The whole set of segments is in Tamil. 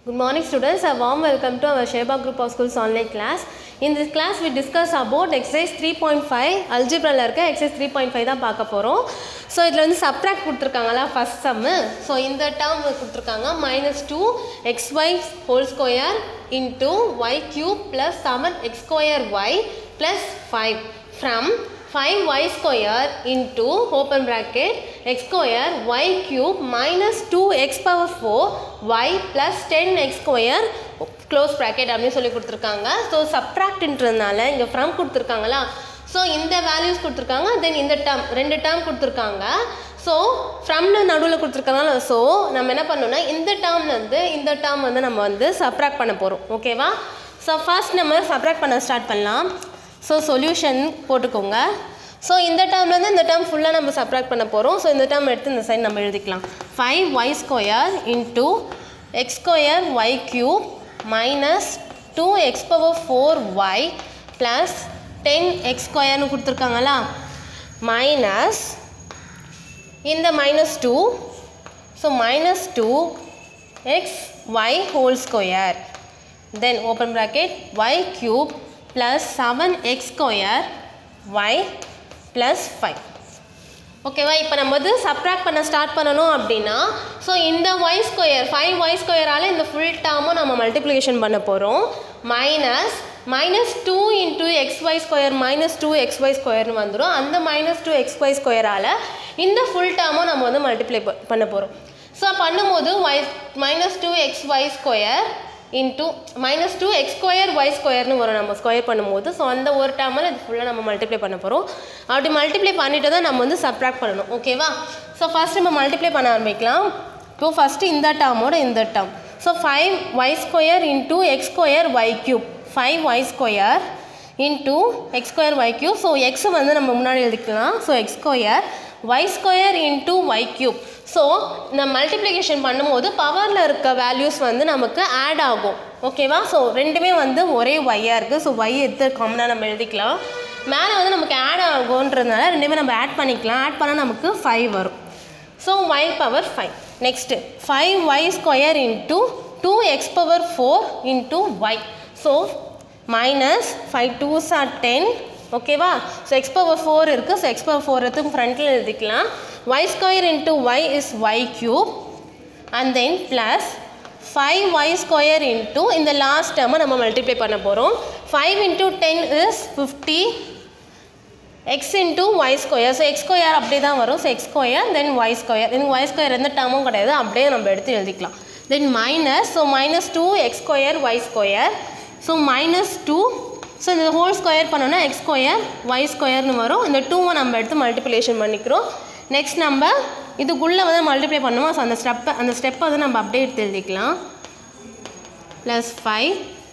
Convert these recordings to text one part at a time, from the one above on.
Good morning students, a warm welcome to our Sheba Group of Schools online class. In this class we discuss about exercise 3.5 algebra இருக்க exercise 3.5 தான் பார்க்க போகிறோம் ஸோ இதில் வந்து subtract கொடுத்துருக்காங்களா ஃபஸ்ட் சம்மு ஸோ இந்த டேர்ம் கொடுத்துருக்காங்க minus two x y whole square into y cube plus seven x square y plus five from 5y square into open bracket x square y cube minus 2x power 4 y plus 10x square close bracket அப்படின்னு சொல்லி கொடுத்துருக்காங்க ஸோ சப்ராக்ட்ன்றதுனால இங்கே ஃப்ரம் கொடுத்துருக்காங்களா ஸோ இந்த வேல்யூஸ் கொடுத்துருக்காங்க தென் இந்த டேர்ம் ரெண்டு டேர்ம் கொடுத்துருக்காங்க ஸோ ஃப்ரம்னு நடுவில் கொடுத்துருக்கனால ஸோ நம்ம என்ன பண்ணோம்னா இந்த டேர்ம்லேருந்து இந்த டேர்ம் வந்து நம்ம வந்து சப்ராக்ட் பண்ண போகிறோம் ஓகேவா ஸோ ஃபர்ஸ்ட் நம்ம சப்ராக்ட் பண்ண ஸ்டார்ட் பண்ணலாம் ஸோ சொல்யூஷன் போட்டுக்கோங்க ஸோ இந்த டேர்ம்லேருந்து இந்த டேர்ம் ஃபுல்லாக நம்ம சப்ராக்ட் பண்ண போகிறோம் ஸோ இந்த டேர்ம் எடுத்து இந்த சைடு நம்ம எழுதிக்கலாம் five y square into x square y cube minus two x power four y plus ten x ஸ்கொயர்னு கொடுத்துருக்காங்களா மைனஸ் இந்த minus two so minus two x y whole square then open bracket y cube plus seven x square y plus five ஓகேவா இப்போ நம்ம வந்து சப்ராக்ட் பண்ண ஸ்டார்ட் பண்ணணும் அப்படின்னா ஸோ இந்த ஒய் ஸ்கொயர் ஃபைவ் ஒய் ஸ்கொயரால் இந்த ஃபுல் டேர்மும் நம்ம மல்டிப்ளிகேஷன் பண்ண போகிறோம் minus minus two into x y square minus two x y ஸ்கொயர்னு வந்துடும் அந்த மைனஸ் டூ எக்ஸ் ஒய் ஸ்கொயரால் இந்த ஃபுல் டேர்மும் நம்ம வந்து மல்டிப்ளை பண்ண போகிறோம் ஸோ பண்ணும்போது y minus two x y square into minus two x square y ஸ்கொயர்னு வரும் நம்ம ஸ்கொயர் பண்ணும்போது ஸோ அந்த ஒரு டேர்மில் இது ஃபுல்லாக நம்ம மல்டிப்ளை பண்ண போகிறோம் அப்படி மல்டிப்ளை பண்ணிட்டு தான் நம்ம வந்து சப்ராக்ட் பண்ணணும் ஓகேவா ஸோ ஃபஸ்ட் நம்ம மல்டிப்ளை பண்ண ஆரம்பிக்கலாம் இப்போ ஃபஸ்ட்டு இந்த டேர்மோட இந்த term so five y square into x square y cube five y square into x square y cube so x வந்து நம்ம முன்னாடி எழுதிக்கலாம் so x square y square into y cube so இந்த மல்டிப்ளிகேஷன் பண்ணும்போது பவரில் இருக்க வேல்யூஸ் வந்து நமக்கு ஆட் ஆகும் ஓகேவா ஸோ ரெண்டுமே வந்து ஒரே ஒய்யாக இருக்குது ஸோ ஒய் எடுத்து காமனாக நம்ம எழுதிக்கலாம் மேலே வந்து நமக்கு ஆட் ஆகுன்றதுனால ரெண்டுமே நம்ம ஆட் பண்ணிக்கலாம் ஆட் பண்ணால் நமக்கு ஃபைவ் வரும் so y power five next five y square into two x power four into y so minus five twos are ten ஓகேவா ஸோ எக்ஸ் பவர் ஃபோர் இருக்குது ஸோ எக்ஸ் பவர் ஃபோர் எடுத்து ஃப்ரண்ட்டில் எழுதிக்கலாம் y square into y is y cube and then plus five y square into இந்த லாஸ்ட் டேர்மை நம்ம மல்டிப்ளை பண்ண போகிறோம் five into ten is fifty x into y square so x square அப்படி தான் வரும் so x square then y square எனக்கு ஒய் ஸ்கொயர் எந்த டேர்மும் கிடையாது அப்படியே நம்ம எடுத்து எழுதிக்கலாம் then minus so minus two x square y square so minus two so இந்த ஹோல் ஸ்கொயர் பண்ணோன்னா எக்ஸ் ஸ்கொயர் ஒய் ஸ்கொயர்னு வரும் இந்த டூவை நம்ம எடுத்து மல்டிப்ளிகேஷன் பண்ணிக்கிறோம் நெக்ஸ்ட் நம்ம இதுக்குள்ளே வந்து மல்டிப்ளை பண்ணுவோம் ஸோ அந்த ஸ்டெப்பை அந்த ஸ்டெப்பை வந்து நம்ம அப்படியே எடுத்து எழுதிக்கலாம் plus five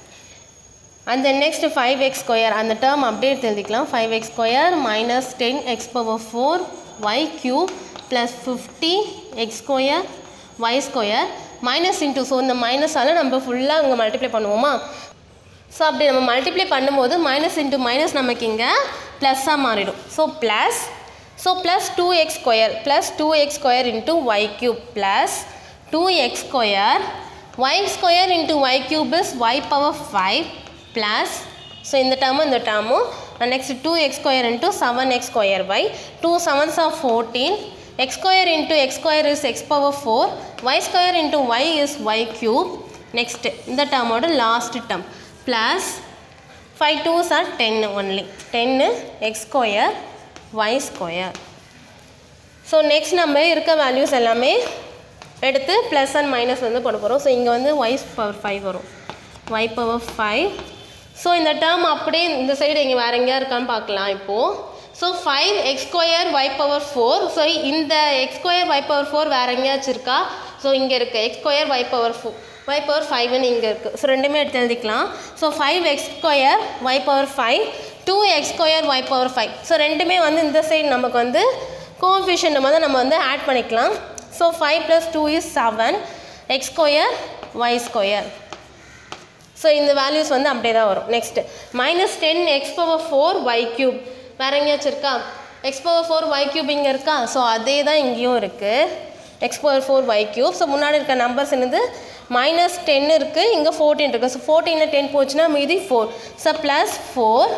and then next five x square அந்த டேர்ம் அப்படியே எடுத்து எழுதிக்கலாம் five x square minus ten x power four y cube plus fifty x square y square minus into so இந்த மைனஸால் நம்ம ஃபுல்லாக இங்கே மல்டிப்ளை பண்ணுவோமா ஸோ அப்படி நம்ம மல்டிப்ளை பண்ணும்போது மைனஸ் இன்ட்டு மைனஸ் நமக்கு இங்கே ப்ளஸ்ஸாக மாறிடும் so plus so plus two x square plus two x square into y cube plus two x square y square into y cube is y power five plus so இந்த டேர்மும் இந்த டேர்மும் next two x square into seven x square by two sevens of fourteen x square into x square is x power four y square into y is y cube next இந்த டேர்மோட last term plus five twos are டென்னு ஒன்லி டென்னு x square y square so next நம்ம இருக்க வேல்யூஸ் எல்லாமே எடுத்து ப்ளஸ் அண்ட் மைனஸ் வந்து போட போகிறோம் ஸோ இங்கே வந்து ஒய் பவர் ஃபைவ் வரும் ஒய் பவர் ஃபைவ் ஸோ இந்த டேர்ம் அப்படியே இந்த சைடு இங்கே வேறு எங்கேயா இருக்கான்னு பார்க்கலாம் இப்போது so five x square y power four so இந்த x square y power four வேறு எங்கேயாச்சும் இருக்கா ஸோ இங்கே இருக்குது x square y power four y power ஃபைவ்னு இங்கே இருக்குது ஸோ ரெண்டுமே எடுத்து எழுதிக்கலாம் so five x square y power five two x square y power five so ரெண்டுமே வந்து இந்த சைடு நமக்கு வந்து கோஃபிஷியன்ட் வந்து நம்ம வந்து ஆட் பண்ணிக்கலாம் so five plus two is seven x square y square so இந்த வேல்யூஸ் வந்து அப்படியே தான் வரும் next minus ten x power four y cube வேறு எங்கேயாச்சும் இருக்கா x power four y cube இங்கே இருக்கா ஸோ அதே தான் இங்கேயும் இருக்குது x power four y cube so முன்னாடி இருக்க நம்பர்ஸ் என்னது மைனஸ் டென் இருக்குது இங்கே ஃபோர்டீன் இருக்குது ஸோ ஃபோர்டீனில் டென் போச்சுன்னா மீதி four so plus four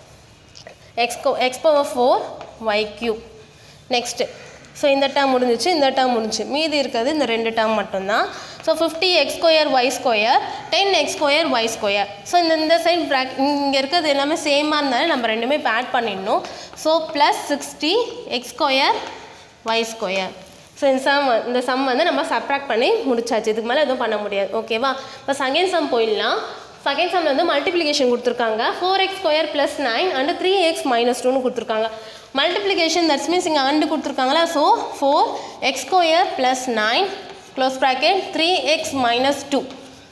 x x power four y cube next so இந்த டேர்ம் முடிஞ்சிச்சு இந்த டேர்ம் முடிஞ்சு மீதி இருக்கிறது இந்த ரெண்டு டேர்ம் மட்டும்தான் so fifty x square y square ten x square y square so இந்த இந்த சைட் ப்ராக் இங்கே இருக்கிறது எல்லாமே சேமாக இருந்தாலும் நம்ம ரெண்டுமே இப்போ ஆட் பண்ணிடணும் so plus sixty x square y square so இந்த சம் இந்த சம் வந்து நம்ம சப்ராக்ட் பண்ணி முடிச்சாச்சு இதுக்கு மேலே எதுவும் பண்ண முடியாது ஓகேவா இப்போ செகண்ட் சம் போயிடலாம் செகண்ட் சம்மில் வந்து மல்டிப்ளிகேஷன் கொடுத்துருக்காங்க four x square plus nine and three x minus டூன்னு கொடுத்துருக்காங்க மல்டிப்ளிகேஷன் தட்ஸ் மீன்ஸ் இங்கே அண்டு கொடுத்துருக்காங்களா so four x square plus nine close bracket three x minus two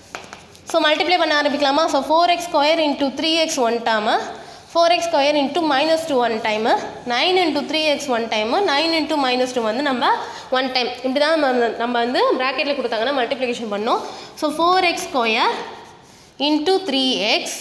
so multiply பண்ண ஆரம்பிக்கலாமா so four x square into three x one time four x square into minus two one time nine into three x one time nine into minus two வந்து நம்ம ஒன் டைம் இப்படி தான் நம்ம நம்ம வந்து ப்ராக்கெட்டில் கொடுத்தாங்கன்னா மல்டிப்ளிகேஷன் பண்ணோம் so four x square into three x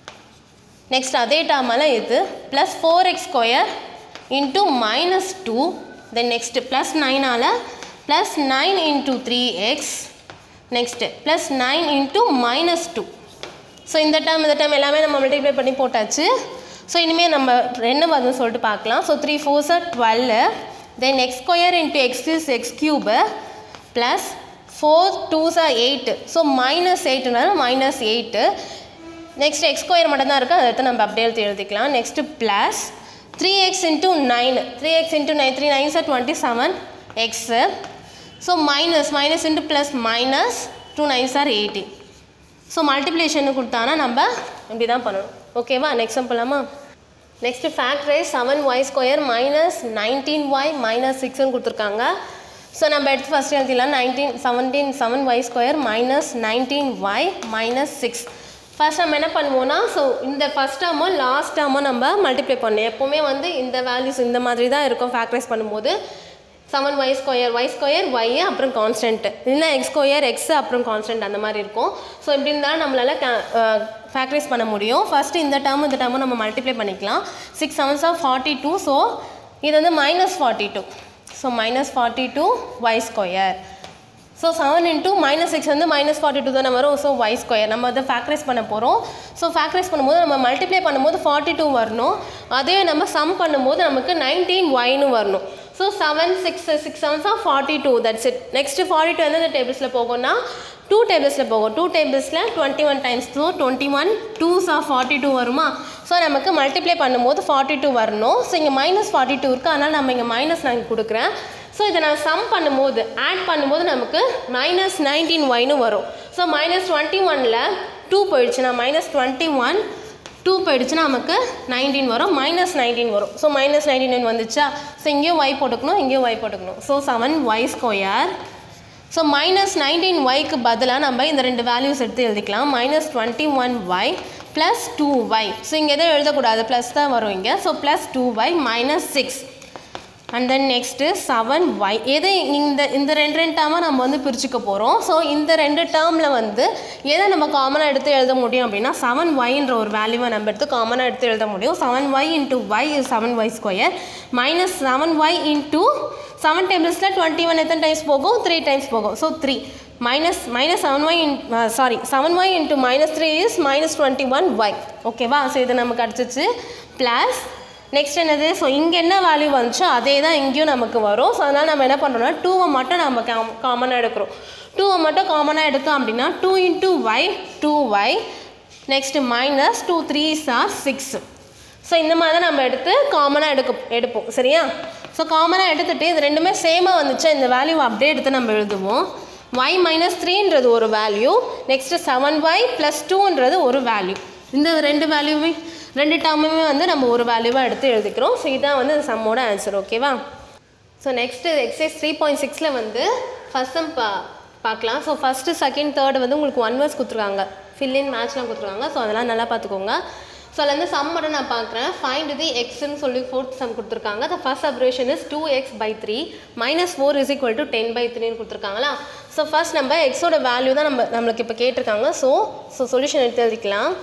next அதே டேர்மால் இது plus four x square into minus two then next plus நைனால் plus nine into three x next plus nine into minus two so இந்த டேர்ம் இந்த டேர்ம் எல்லாமே நம்ம மல்டிப்ளை பண்ணி போட்டாச்சு ஸோ இனிமேல் நம்ம என்ன வருதுன்னு சொல்லிட்டு பார்க்கலாம் so three four are twelve then x square into x is x cube plus four two are eight so minus எயிட்டுனால minus eight next x square மட்டும் தான் இருக்குது அதை எடுத்து நம்ம அப்படியே எடுத்து எழுதிக்கலாம் next plus three x into nine three x into nine three nine are twenty seven x so minus minus into plus minus two nine are eighty so multiplication கொடுத்தானா நம்ம இப்படி தான் பண்ணணும் ஓகேவா நெக்ஸ்ட் போகலாமா next factorise seven y square minus nineteen y minus சிக்ஸ்னு கொடுத்துருக்காங்க ஸோ நம்ம எடுத்து ஃபஸ்ட்டு எழுதிடலாம் nineteen seventeen seven y square minus nineteen y minus six first நம்ம என்ன பண்ணுவோம்னா ஸோ இந்த ஃபஸ்ட் டேர்மோ லாஸ்ட் டேர்மோ நம்ம மல்டிப்ளை பண்ணணும் எப்போவுமே வந்து இந்த வேல்யூஸ் இந்த மாதிரி தான் இருக்கும் ஃபேக்டரைஸ் பண்ணும்போது seven y square y square y அப்புறம் கான்ஸ்டன்ட் இல்லைன்னா எக்ஸ் ஸ்கொயர் எக்ஸ் அப்புறம் கான்ஸ்டன்ட் அந்த மாதிரி இருக்கும் ஸோ இப்படி இருந்தாலும் நம்மளால் ஃபேக்டரைஸ் பண்ண முடியும் ஃபஸ்ட்டு இந்த டேர்ம் இந்த டேர்மும் நம்ம மல்டிப்ளை பண்ணிக்கலாம் six sevens of forty two so இது வந்து minus forty two so minus forty two y square so seven into minus six வந்து மைனஸ் ஃபார்ட்டி டூ தானே வரும் ஸோ ஒய் ஸ்கொயர் நம்ம அதை ஃபேக்டரைஸ் பண்ண போகிறோம் ஸோ ஃபேக்டரைஸ் பண்ணும்போது நம்ம மல்டிப்ளை பண்ணும்போது ஃபார்ட்டி டூ வரணும் அதே நம்ம சம் பண்ணும்போது நமக்கு நைன்டீன் ஒய்னு வரணும் so seven six six sevens of forty two that's it next forty two எந்தெந்த டேபிள்ஸில் போகும்னா டூ டேபிள்ஸில் போகும் டூ டேபிள்ஸில் twenty one times so twenty one twos of forty two வருமா ஸோ நமக்கு மல்டிப்ளை பண்ணும்போது ஃபார்ட்டி டூ வரணும் ஸோ இங்கே மைனஸ் ஃபார்ட்டி டூ இருக்குது அதனால் நம்ம இங்கே மைனஸ் நான் கொடுக்குறேன் ஸோ இதை நான் சம் பண்ணும்போது ஆட் பண்ணும்போது நமக்கு மைனஸ் நைன்டீன் ஒய்னு வரும் ஸோ மைனஸ் டுவெண்ட்டி ஒனில் டூ போயிடுச்சுன்னா மைனஸ் டுவெண்ட்டி ஒன் டூ போயிடுச்சுன்னா நமக்கு நைன்டீன் வரும் மைனஸ் நைன்டீன் வரும் ஸோ மைனஸ் நைன்டீன் வந்துச்சா ஸோ இங்கேயும் ஒய் போட்டுக்கணும் இங்கேயும் ஒய் போட்டுக்கணும் so seven y square so minus nineteen ஒய்க்கு பதிலாக நம்ம இந்த ரெண்டு வேல்யூஸ் எடுத்து எழுதிக்கலாம் minus twenty one y plus two y so இங்கே எதுவும் எழுதக்கூடாது ப்ளஸ் தான் வரும் இங்கே so plus two y minus six and then next seven y எது இந்த இந்த ரெண்டு ரெண்டு டேர்மாக நம்ம வந்து பிரிச்சுக்க போகிறோம் ஸோ இந்த ரெண்டு டேர்மில் வந்து எதை நம்ம காமனாக எடுத்து எழுத முடியும் அப்படின்னா செவன் ஒய்ன்ற ஒரு வேல்யூவை நம்ம எடுத்து காமனாக எடுத்து எழுத முடியும் seven y into y seven y square minus seven y into seven டேபிள்ஸில் டுவெண்ட்டி ஒன் எத்தனை டைம்ஸ் போகும் த்ரீ டைம்ஸ் போகும் so three minus minus seven y in sorry seven y into minus three is minus twenty one y ஓகேவா ஸோ இது நமக்கு கிடச்சிச்சு ப்ளஸ் நெக்ஸ்ட் என்னது ஸோ இங்கே என்ன வேல்யூ வந்துச்சோ அதே தான் இங்கேயும் நமக்கு வரும் ஸோ அதனால் நம்ம என்ன பண்ணுறோம்னா டூவை மட்டும் நம்ம காம் காமனாக எடுக்கிறோம் டூவை மட்டும் காமனாக எடுத்தோம் அப்படின்னா two into y two y next minus two three are six so இந்த மாதிரி தான் நம்ம எடுத்து காமனாக எடுக்க எடுப்போம் சரியா ஸோ காமனாக எடுத்துகிட்டு இது ரெண்டுமே சேமாக வந்துச்சா இந்த வேல்யூ அப்படியே எடுத்து நம்ம எழுதுவோம் ஒய் மைனஸ் த்ரீன்றது ஒரு value next seven y plus டூன்றது ஒரு வேல்யூ இந்த ரெண்டு வேல்யூமே ரெண்டு டேர்முமே வந்து நம்ம ஒரு வேல்யூவாக எடுத்து எழுதிக்கிறோம் ஸோ இதான் வந்து இந்த சம்மோட ஆன்சர் ஓகேவா so next exercise three point சிக்ஸில் வந்து ஃபஸ்ட் சம் பா பார்க்கலாம் ஸோ ஃபஸ்ட்டு செகண்ட் தேர்ட் வந்து உங்களுக்கு ஒன் வேர்ஸ் கொடுத்துருக்காங்க ஃபில்லின் மேட்ச்லாம் கொடுத்துருக்காங்க ஸோ அதெல்லாம் நல்லா பார்த்துக்கோங்க ஸோ அதில் வந்து சம் மட்டும் நான் பார்க்குறேன் ஃபைண்ட் தி எக்ஸ்ன்னு சொல்லி ஃபோர்த் சம் கொடுத்துருக்காங்க the first operation is two x by three minus four is equal to ten by த்ரீன்னு கொடுத்துருக்காங்களா ஸோ ஃபர்ஸ்ட் நம்ம எக்ஸோட வேல்யூ தான் நம்ம நம்மளுக்கு இப்போ கேட்டிருக்காங்க ஸோ ஸோ சொல்யூஷன் எடுத்து எழுதிக்கலாம்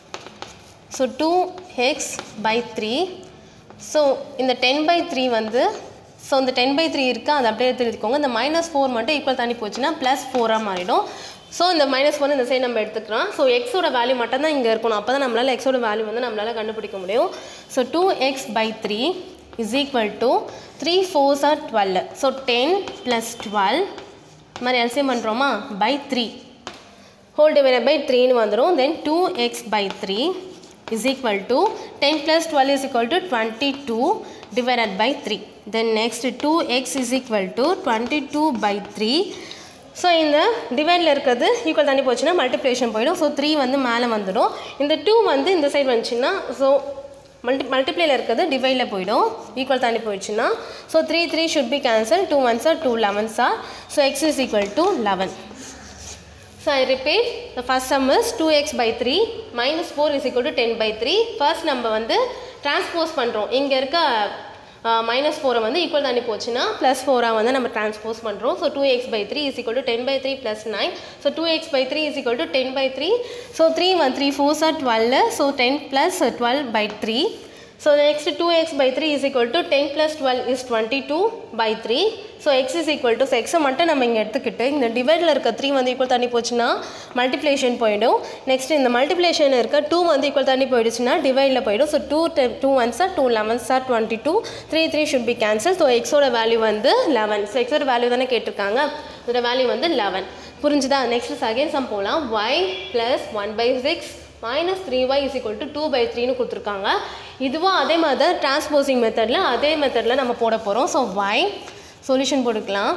so two x by three so இந்த டென் பை த்ரீ வந்து ஸோ இந்த டென் பை த்ரீ இருக்குது அதை அப்படியே எடுத்து எழுதிக்கோங்க இந்த மைனஸ் ஃபோர் மட்டும் ஈக்குவல் தாண்டி போச்சுன்னா ப்ளஸ் ஃபோராக மாறிடும் ஸோ இந்த மைனஸ் ஒன் இந்த சைடு நம்ம எடுத்துக்கலாம் ஸோ எக்ஸோட வேல்யூ மட்டும் தான் இங்கே இருக்கணும் அப்போ தான் நம்மளால் எக்ஸோட வேல்யூ வந்து நம்மளால் கண்டுபிடிக்க முடியும் so two x by three is equal to three fours are twelve so ten plus twelve இது மாதிரி எல்சியம் பண்ணுறோமா by three whole divided by த்ரீன்னு வந்துடும் then two x by three is equal to ten plus twelve is equal to twenty two divided by three then next two x is equal to twenty two by three so இந்த டிவைடில் இருக்கிறது ஈக்குவல் தாண்டி போச்சுன்னா மல்டிப்ளேஷன் போயிடும் ஸோ த்ரீ வந்து மேலே வந்துடும் இந்த டூ வந்து இந்த சைடு வந்துச்சுன்னா ஸோ மல்டி மல்டிப்ளேயில் இருக்கிறது டிவைடில் போயிடும் ஈக்குவல் தாண்டி போயிடுச்சுன்னா so three three should be cancel two ones are two elevens are so x is equal to eleven So I repeat, the first sum is 2x by 3 minus 4 is equal to 10 by 3. First நம்ம வந்து transpose பண்ணுறோம் இங்கே இருக்க மைனஸ் ஃபோரை வந்து ஈக்குவல் தாண்டி போச்சுன்னா ப்ளஸ் ஃபோராக வந்து நம்ம டிரான்ஸ்போஸ் பண்ணுறோம் so two x by three is equal to ten by three plus nine so two x by three is equal to ten by three so three one three fours are twelve so ten plus twelve by three so next two x by three is equal to ten plus twelve is twenty two by three so x is equal to so எக்ஸை மட்டும் நம்ம இங்கே எடுத்துக்கிட்டு இந்த டிவைடில் இருக்க த்ரீ வந்து ஈக்குவல் தாண்டி போச்சுன்னா மல்டிப்ளேஷன் போயிடும் நெக்ஸ்ட் இந்த மல்டிப்ளேஷன் இருக்க டூ வந்து ஈக்குவல் தாண்டி போயிடுச்சுன்னா டிவைடில் போயிடும் so two two ones are two elevens are twenty two three three should be cancel so எக்ஸோட வேல்யூ வந்து லெவன் ஸோ எக்ஸோட வேல்யூ தானே கேட்டிருக்காங்க இதோட வேல்யூ வந்து லெவன் புரிஞ்சுதா நெக்ஸ்ட் செகண்ட் சம் போகலாம் y plus one by six minus three y is equal to two by த்ரீன்னு கொடுத்துருக்காங்க இதுவும் அதே மாதிரி தான் டிரான்ஸ்போசிங் மெத்தடில் அதே மெத்தடில் நம்ம போட போகிறோம் ஸோ ஒய் சொல்யூஷன் போட்டுக்கலாம்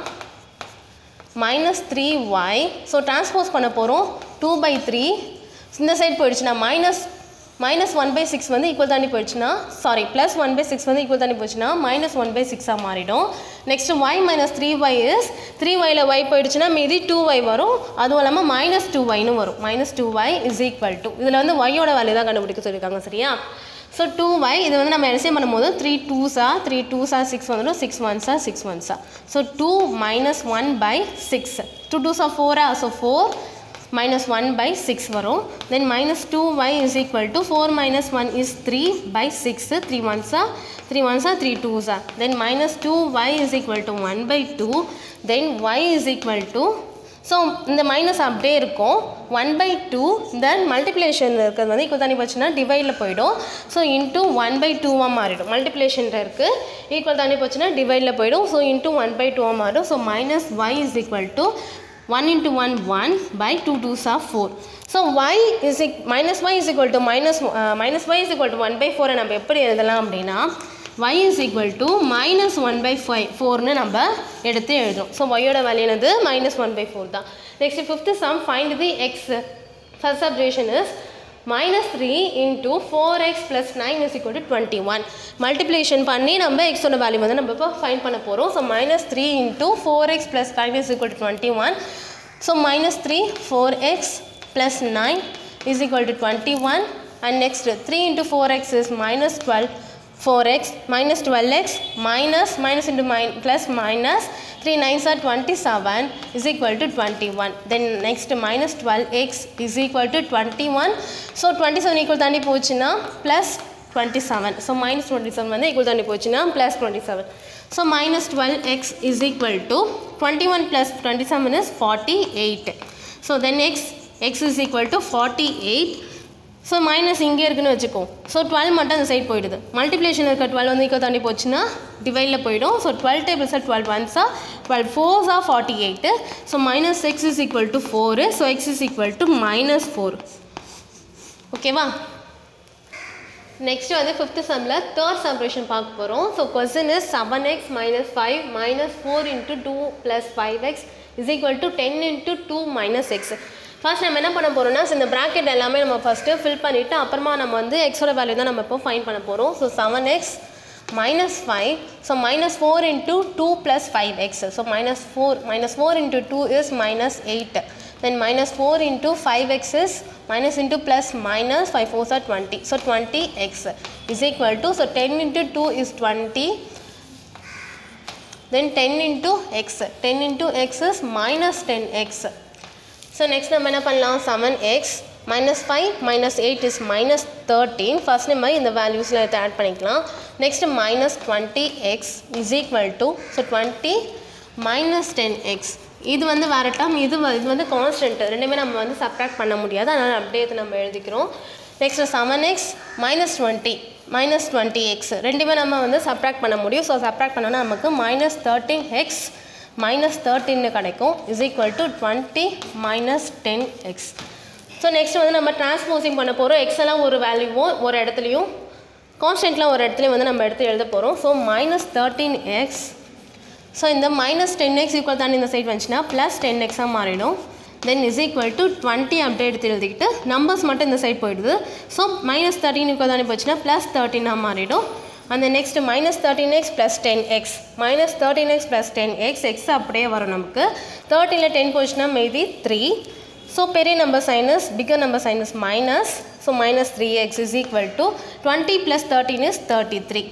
minus three y so transpose பண்ண போகிறோம் டூ பை த்ரீ இந்த சைடு போயிடுச்சுன்னா minus minus one by six வந்து ஈக்குவல் தாண்டி போயிடுச்சுன்னா sorry plus one by six வந்து ஈக்குவல் தாண்டி போயிடுச்சுன்னா மைனஸ் ஒன் பை சிக்ஸாக மாறிடும் next y minus three y is three ஒயில் ஒய் போயிடுச்சுன்னா மீதி டூ ஒய் வரும் அதுவும் இல்லாமல் மைனஸ் டூ ஒய்னு வரும் minus two y is equal to இதில் வந்து ஒய்யோட வேல்யூ தான் கண்டுபிடிக்க சொல்லியிருக்காங்க சரியா ஸோ டூ ஒய் இது வந்து நம்ம எல்சியம் பண்ணும்போது த்ரீ டூஸா த்ரீ டூஸா சிக்ஸ் வந்துடும் சிக்ஸ் ஒன்ஸா சிக்ஸ் ஒன்ஸா so two minus one by six two டூஸா ஃபோரா ஸோ ஃபோர் minus 1 by 6 வரும் then minus 2y is equal to 4 minus 1 is 3 by 6 3 ones are 3 ones are 3 twos are then minus 2y is equal to 1 by 2 then y is equal to so இந்த மைனஸ் அப்படியே இருக்கும் one by two then multiplication இருக்கிறது வந்து ஈக்குவல் தாண்டி போச்சுன்னா டிவைடில் போயிடும் ஸோ இன்ட்டு ஒன் பை டூவாக மாறிடும் மல்டிப்ளேஷனில் இருக்குது ஈக்குவல் தாண்டி போச்சுன்னா டிவைடில் போயிடும் ஸோ இன்ட்டு ஒன் பை டூவாக மாறிடும் so minus y is equal to 1 into 1 1 by 2 2s are 4 so y is eq- minus y is equal to minus uh, minus y is equal to 1 by 4 நம்ம எப்படி எழுதலாம் அப்படின்னா y is equal to minus 1 by 5 4னு நம்ம எடுத்து எழுதும் ஸோ ஒய்யோட வேல்யூ என்னது minus 1 by 4 தான் next fifth sum find the x first சப்ஜெக்ஷன் is minus three into four x plus nine is equal to twenty one multiplication பண்ணி நம்ம எக்ஸோட வேல்யூ வந்து நம்ம இப்போ ஃபைன் பண்ண போகிறோம் so minus three into four x plus nine is equal to twenty one so minus three four x plus nine is equal to twenty one and next three into four x is minus twelve 4x minus 12x minus minus into min plus minus 3 9s are 27 is equal to 21 then next minus 12x is equal to 21 so 27 equal தாண்டி போச்சுன்னா plus 27 so minus 27 வந்து equal தாண்டி போச்சுன்னா plus 27 so minus 12x is equal to 21 plus 27 is 48 so then x x is equal to 48 so minus இங்கே இருக்குன்னு வச்சுக்கோ ஸோ டுவெல் மட்டும் அந்த சைடு போயிடுது மல்டிப்ளேஷன் இருக்க டுவெல் வந்து இக்கோ தாண்டி போச்சுன்னா டிவைடில் போயிடும் ஸோ டுவெல் டேபிள்ஸாக டுவெல் ஒன்ஸா டுவெல் ஃபோர்ஸாக forty eight so minus x is equal to four so x is equal to minus four ஓகேவா நெக்ஸ்ட் வந்து ஃபிஃப்த் சம்மில் தேர்ட் சப்ரேஷன் பார்க்க போகிறோம் so question is seven x minus five minus four into two plus five x is equal to ten into two minus x first நம்ம என்ன பண்ண போகிறோம்னா இந்த ப்ராக்கெட் எல்லாமே நம்ம ஃபஸ்ட்டு ஃபில் பண்ணிவிட்டு அப்புறமா நம்ம வந்து எக்ஸோட வேல்யூ தான் நம்ம இப்போ ஃபைன் பண்ண போகிறோம் so seven x minus 5 so minus 4 into 2 plus 5x so minus 4 minus 4 into 2 is minus 8 then minus 4 into 5x is minus into plus minus 5 4s are 20 so 20x is equal to so 10 into 2 is 20 then 10 into x 10 into x is minus 10x so next நம்ம என்ன பண்ணலாம் 7x minus 5 minus 8 is minus 13 first நம்ம இந்த வேல்யூஸில் எடுத்து ஆட் பண்ணிக்கலாம் next minus 20x is equal to so 20 minus 10x இது வந்து வேறு டேர்ம் இது வ- இது வந்து கான்ஸ்டன்ட் ரெண்டுமே நம்ம வந்து சப்ராக்ட் பண்ண முடியாது அதனால் அப்படியே இது நம்ம எழுதிக்கிறோம் next seven x minus twenty minus twenty x ரெண்டுமே நம்ம வந்து சப்ராக்ட் பண்ண முடியும் ஸோ சப்ராக்ட் பண்ணோன்னா நமக்கு மைனஸ் தேர்ட்டின் எக்ஸ் மைனஸ் தேர்ட்டின்னு கிடைக்கும் is equal to twenty minus ten x so next வந்து நம்ம டிரான்ஸ்போசிங் பண்ண போகிறோம் எக்ஸ் எல்லாம் ஒரு வேல்யூவும் ஒரு இடத்துலையும் கான்ஸ்டன்ட்லாம் ஒரு இடத்துலையும் வந்து நம்ம எடுத்து எழுத போகிறோம் so minus thirteen x so இந்த மைனஸ் டென் எக்ஸ் ஈக்குவல் தானே இந்த சைட் வந்துச்சுன்னா ப்ளஸ் டென் எக்ஸாக மாறிடும் then is equal to twenty அப்படியே எடுத்து எழுதிக்கிட்டு நம்பர்ஸ் மட்டும் இந்த சைட் போயிடுது ஸோ மைனஸ் தேர்ட்டின் ஈக்குவல் தானே போச்சுன்னா ப்ளஸ் தேர்ட்டினாக மாறிடும் அந்த next minus thirteen x plus ten x minus thirteen x plus ten x x அப்படியே வரும் நமக்கு தேர்ட்டினில் டென் போச்சுன்னா மேபி த்ரீ ஸோ பெரிய number signs bigger number signs minus so minus three x is equal to twenty plus thirteen is thirty three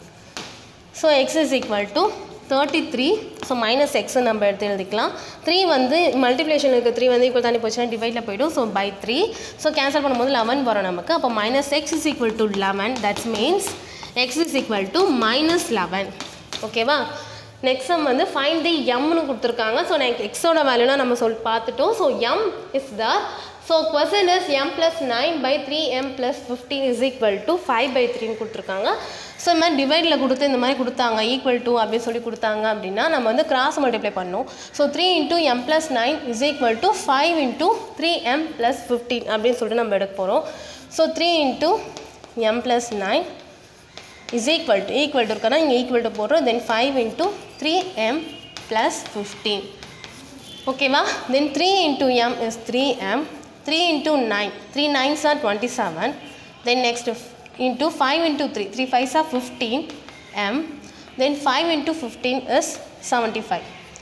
so x is equal to thirty three so minus x நம்ம எடுத்து எழுதிக்கலாம் த்ரீ வந்து மல்டிப்ளேஷன் இருக்குது த்ரீ வந்து ஈக்குவல் தானே போச்சுன்னா டிவைடில் போய்டும் so by three so cancel பண்ணும்போது லெவன் வரும் நமக்கு அப்போ minus x is equal to eleven that's means x is equal to minus eleven ஓகேவா நெக்ஸ்ட் சம் வந்து ஃபைன் தி எம்னு கொடுத்துருக்காங்க ஸோ நான் எக்ஸோட வேல்யூலாம் நம்ம சொல் பார்த்துட்டோம் so m is the so question is m plus nine by three m plus fifteen is equal to five by த்ரீன்னு கொடுத்துருக்காங்க ஸோ இந்த மாதிரி டிவைடில் கொடுத்து இந்த மாதிரி கொடுத்தாங்க ஈக்குவல் டு அப்படின்னு சொல்லி கொடுத்தாங்க அப்படின்னா நம்ம வந்து கிராஸ் மல்டிப்ளை பண்ணோம் so three into m plus nine is equal to five into three m plus fifteen அப்படின்னு சொல்லிட்டு நம்ம எடுக்க போகிறோம் so three into m plus nine is equal to equal to இருக்கனா இங்கே ஈக்குவல் டு போடுறோம் then five into three m plus fifteen ஓகேவா then three into m is three m three into nine three nines are twenty seven then next into five into three three fives are fifteen m then five into fifteen is seventy five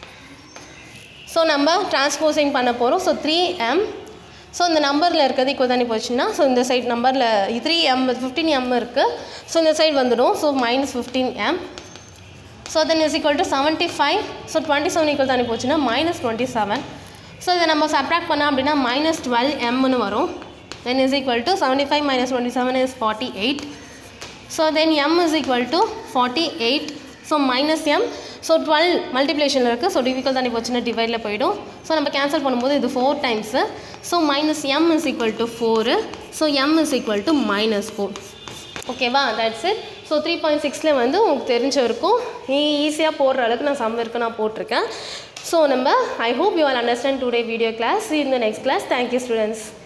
so நம்ம டிரான்ஸ்போசிங் பண்ண போகிறோம் ஸோ த்ரீ எம் ஸோ இந்த நம்பரில் இருக்கிறது இப்போ தானே போச்சுன்னா ஸோ இந்த சைட் நம்பரில் த்ரீ எம் ஃபிஃப்டீன் எம் இருக்குது ஸோ இந்த சைடு வந்துடும் so minus fifteen m so then is equal to seventy five so twenty seven equal தானே போச்சுன்னா மைனஸ் டுவெண்ட்டி செவன் ஸோ இதை நம்ம சப்ராக்ட் பண்ணோம் அப்படின்னா மைனஸ் டுவெல் எம்னு வரும் then is equal to seventy five minus twenty seven is forty eight so then m is equal to forty eight so minus m so twelve மல்டிப்ளேஷனில் இருக்குது ஸோ டிவிக்கல் தானே போச்சுன்னா டிவைடில் போயிடும் ஸோ நம்ம கேன்சல் பண்ணும்போது இது four times so minus m is equal to four so m is equal to minus four ஓகேவா that's it so three point சிக்ஸில் வந்து உங்களுக்கு தெரிஞ்ச இருக்கும் ஈஸியாக போடுற அளவுக்கு நான் சம் இருக்கு நான் போட்டிருக்கேன் ஸோ நம்ம I hope you all understand today video class இந்த நெக்ஸ்ட் கிளாஸ் தேங்க்யூ ஸ்டூடெண்ட்ஸ்